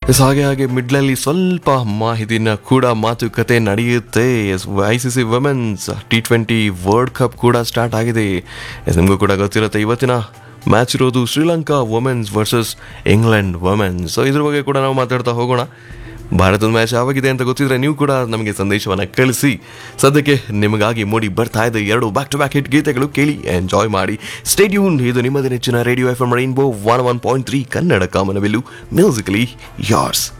S ಹಾಗೆ ಹಾಗೆ ಮಿಡ್ಲಲ್ಲಿ ಸ್ವಲ್ಪ ಮಾಹಿತಿನ ಕೂಡ ಮಾತುಕತೆ ನಡೆಯುತ್ತೆ yes I C C women's T twenty world cup ಕೂಡ ಸ್ಟಾರ್ಟ್ ಆಗಿದೆ ಎಸ್ ನಿಮಗೂ ಕೂಡ ಗೊತ್ತಿರುತ್ತೆ ಇವತ್ತಿನ ಮ್ಯಾಚ್ ಇರೋದು Sri Lanka women's versus England women's so ಇದ್ರ ಬಗ್ಗೆ ಕೂಡ ನಾವು ಮಾತಾಡ್ತಾ ಹೋಗೋಣ ಭಾರತದ ಮ್ಯಾಚ್ ಯಾವಾಗಿದೆ ಅಂತ ಗೊತ್ತಿದ್ರೆ ನೀವು ಕೂಡ ನಮಗೆ ಸಂದೇಶವನ್ನು ಕಳಿಸಿ ಸದ್ಯಕ್ಕೆ ನಿಮಗಾಗಿ ಮೂಡಿ ಬರ್ತಾ ಇದೆ ಎರಡು ಬ್ಯಾಕ್ ಟು ಬ್ಯಾಕ್ ಹಿಟ್ ಗೀತೆಗಳು ಕೇಳಿ ಎಂಜಾಯ್ ಮಾಡಿ ಸ್ಟೇಡ್ಯೂನ್ ಇದು ನಿಮ್ಮದೇ ನೆಚ್ಚಿನ radio F M rainbow one one point three Kannada ಕಾಮನವೆಲ್ಲು ಮ್ಯೂಸಿಕಲಿ ಯಾರ್ಸ್